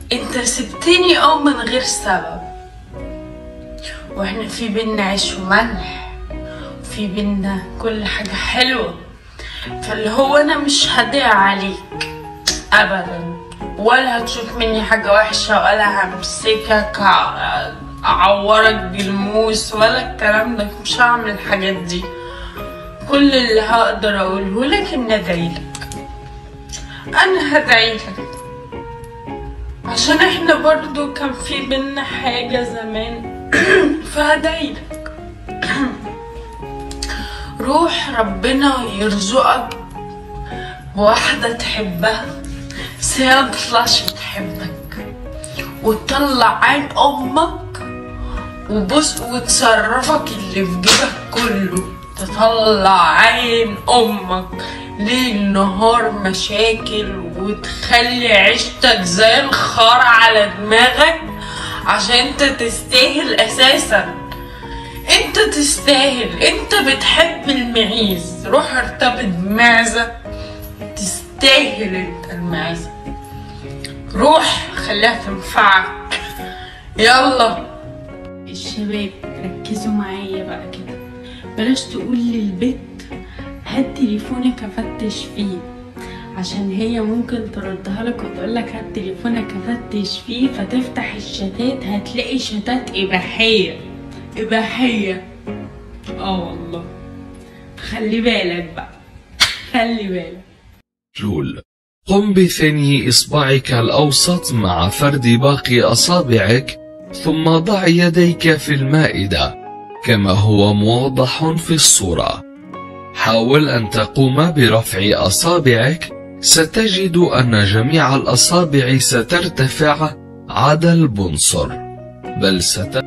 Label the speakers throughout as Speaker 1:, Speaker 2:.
Speaker 1: انت سبتني اه من غير سبب واحنا في بينا عيش وملح في بينا كل حاجة حلوة فاللي هو انا مش هضيع عليك ابدا ولا هتشوف مني حاجة وحشة ولا همسكك ع- اعورك بالموس ولا الكلام ده مش هعمل الحاجات دي كل اللي هقدر اقوله لك ان ادعيلك انا هدعيلك عشان احنا برضو كان في بينا حاجة زمان فهدعيلك روح ربنا يرزقك بواحدة تحبها بس هي متطلعش تحبك وتطلع عين امك وبص وتصرفك اللي في جيبك كله تطلع عين امك ليل نهار مشاكل وتخلي عيشتك زي الخار على دماغك عشان انت تستاهل اساسا انت تستاهل انت بتحب المعيز روح ارتبط بمعزة تستاهل انت المعزة روح خليها تنفعك يلا الشباب ركزوا معايا بقى كده بلاش تقول للبت هات تليفونك افتش فيه عشان هي ممكن تردها لك وتقول لك هات تليفونك افتش فيه فتفتح الشتات هتلاقي شتات اباحيه اباحيه اه والله خلي بالك بقى خلي بالك
Speaker 2: جول قم بثني إصبعك الأوسط مع فرد باقي أصابعك ثم ضع يديك في المائدة كما هو موضح في الصورة حاول أن تقوم برفع أصابعك ستجد أن جميع الأصابع سترتفع عدا البنصر بل ست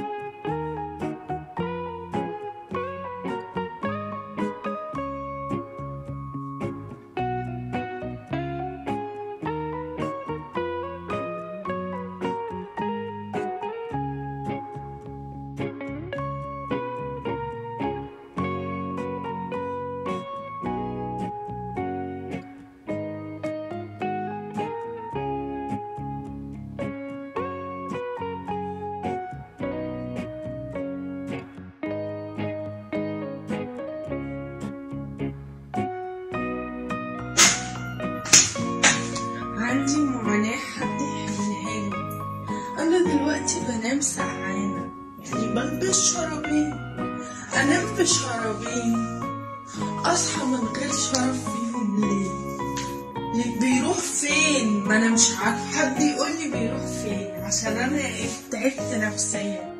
Speaker 1: عندي معاناة حد يحلها لي أنا دلوقتي بنام سقعانة يعني بلبس شرابين أنام في شرابين أصحى من غير شراب فيهم ليه ليه بيروح فين ما أنا مش عارف حد يقول لي بيروح فين عشان أنا تعبت نفسيا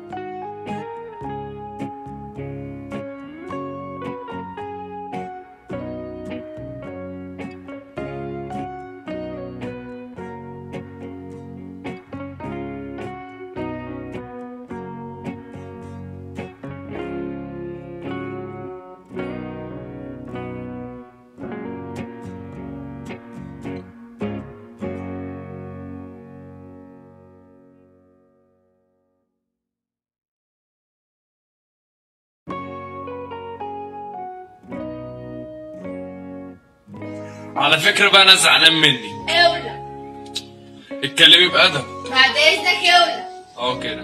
Speaker 3: على فكرة بقى أنا زعلان مني
Speaker 4: اولى
Speaker 3: اتكلمي بأدب
Speaker 4: بعد اذنك اولى
Speaker 3: اه كده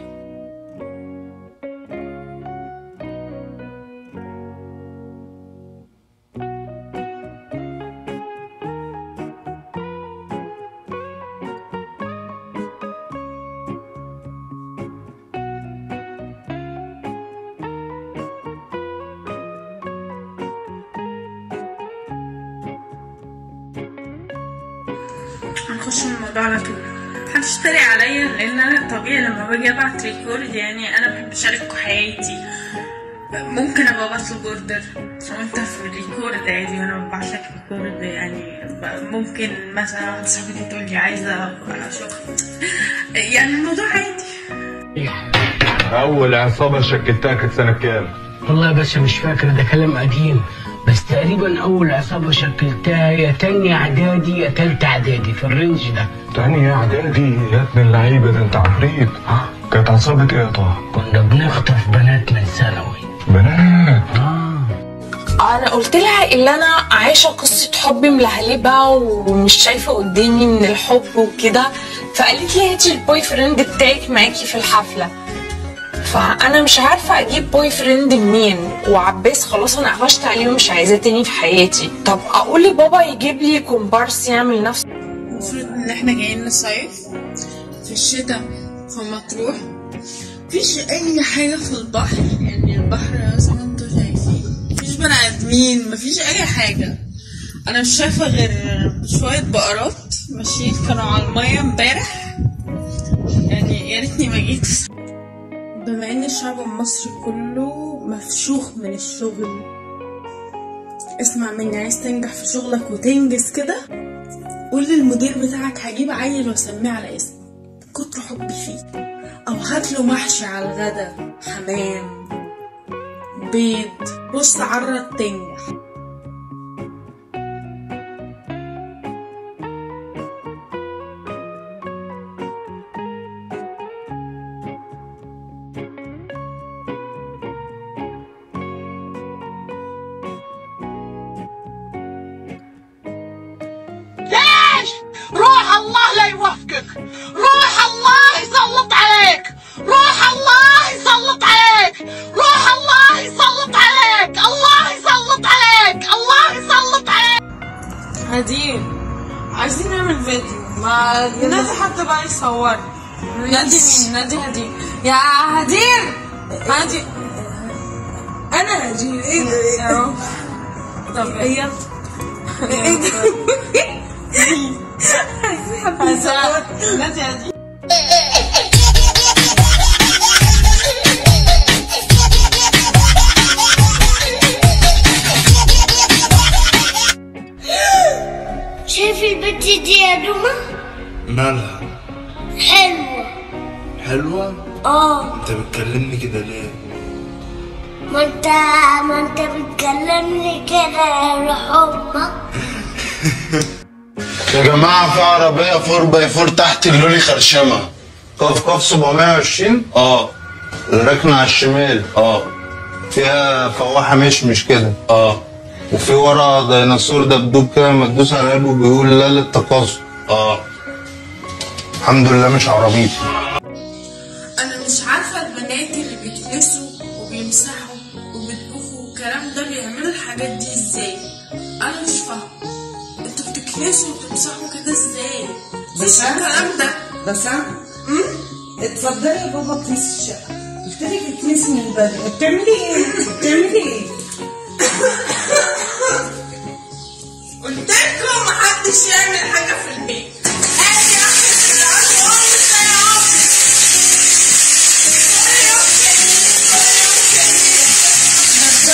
Speaker 1: هنخش في الموضوع على طول محدش تريق عليا لان انا طبيعي لما باجي ابعت ريكورد يعني انا بحب اشارككم حياتي ممكن ابقى بطلب اوردر وانت في الريكورد عادي وانا ببعت لك ريكورد يعني ب- ممكن مثلا واحده صاحبتي تقول لي عايزه شغل يعني الموضوع عادي
Speaker 5: أول عصابة شكلتها كانت سنة كام؟
Speaker 6: والله يا باشا مش فاكر ده كلام قديم بس تقريبا اول عصابه شكلتها يا تاني اعدادي يا تالتة اعدادي في الرينج ده
Speaker 5: تاني إعدادي يا ابن اللعيبة ده أنت عفريت كانت عصابة إيه يا طه؟
Speaker 6: كنا بنخطف بنات من ثانوي
Speaker 5: بنات
Speaker 7: انا قلت لها ان انا عايشه قصه حب ملهلبه ومش شايفه قدامي من الحب وكده فقالت لي هاتي البوي فريند بتاعك معاكي في الحفله فانا مش عارفه اجيب بوي فريند منين وعباس خلاص انا قفشت عليه ومش عايزاه تاني في حياتي طب اقول لبابا يجيب لي كومبارس يعمل نفس
Speaker 1: المفروض ان احنا جايين نصيف في الشتاء في مطروح مفيش اي حاجة في البحر يعني البحر زي ما انتوا شايفين مفيش بني ادمين مفيش اي حاجة انا مش شايفة غير شوية بقرات ماشيين كانوا على المية امبارح يعني يا ريتني ما جيت بما ان الشعب المصري كله مفشوخ من الشغل اسمع مني عايز تنجح في شغلك وتنجز كده قول للمدير بتاعك هجيب عيل واسميه على اسمه كتر حبي فيه او هاتله محشي على الغدا حمام بيض بص عرض تنجح
Speaker 4: ليش؟ روح الله لا يوفقك روح الله يسلط عليك روح الله يسلط عليك روح الله يسلط عليك الله يسلط عليك الله يسلط عليك
Speaker 1: هدير عايزين نعمل فيديو ما نادي حتى بقى يصور نادي مين نادي هدير يا هدير هدي انا هدير ايه ده طب هي ايه ده نادي هدير
Speaker 8: شايف البنت دي يا دوما
Speaker 9: مالها
Speaker 8: حلوة
Speaker 9: حلوة
Speaker 8: اه
Speaker 9: انت بتكلمني كده ليه
Speaker 8: ما انت ما انت بتكلمني كده يا روح امك
Speaker 9: يا جماعة في عربية 4 باي 4 تحت اللولي خرشمة قف قف 720 اه راكنة على الشمال اه فيها فواحة مشمش كده اه وفي ورا ديناصور دبدوب كده لما تدوس على قلبه بيقول لا للتقاصد اه الحمد لله مش عربيتي
Speaker 1: انا مش عارفه البنات اللي بيكنسوا وبيمسحوا وبيطبخوا والكلام ده بيعملوا الحاجات دي ازاي انا مش فاهمه انتوا بتكنسوا وتمسحوا كده ازاي مفيش الكلام ده
Speaker 10: بس اتفضلي يا بابا كنيس الشقة قلت لك الكنيس من بدري بتعملي ايه؟ بتعملي ايه؟
Speaker 1: قلت لكم محدش يعمل حاجه في البيت ادي اخر اللي عنده امي زي امي كل يوم كنيس كل يوم كنيس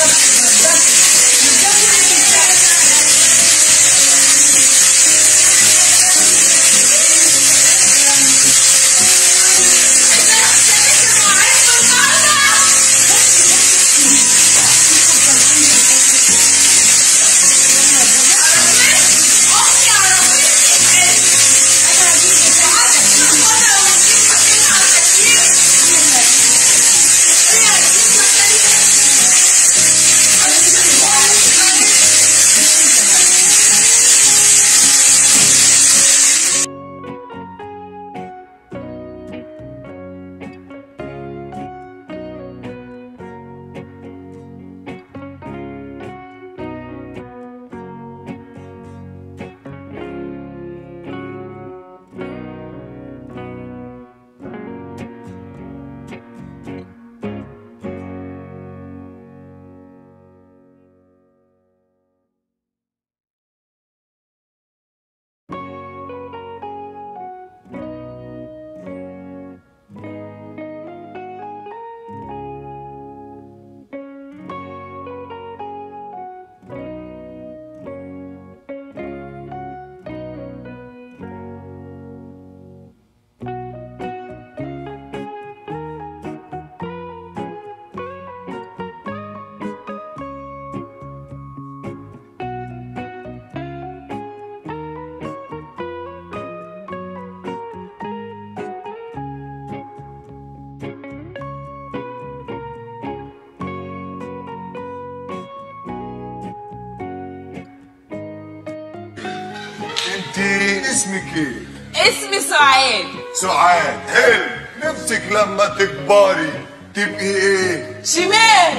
Speaker 9: انت اسمك ايه؟
Speaker 7: اسمي سعاد
Speaker 11: سعاد حلو نفسك لما تكبري تبقي ايه؟
Speaker 7: شمال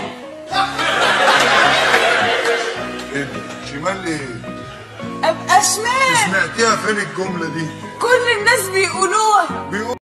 Speaker 11: ايه ده؟ شمال ايه؟
Speaker 7: ابقى شمال
Speaker 11: سمعتيها فين الجملة دي؟
Speaker 7: كل الناس بيقولوها
Speaker 11: بيقول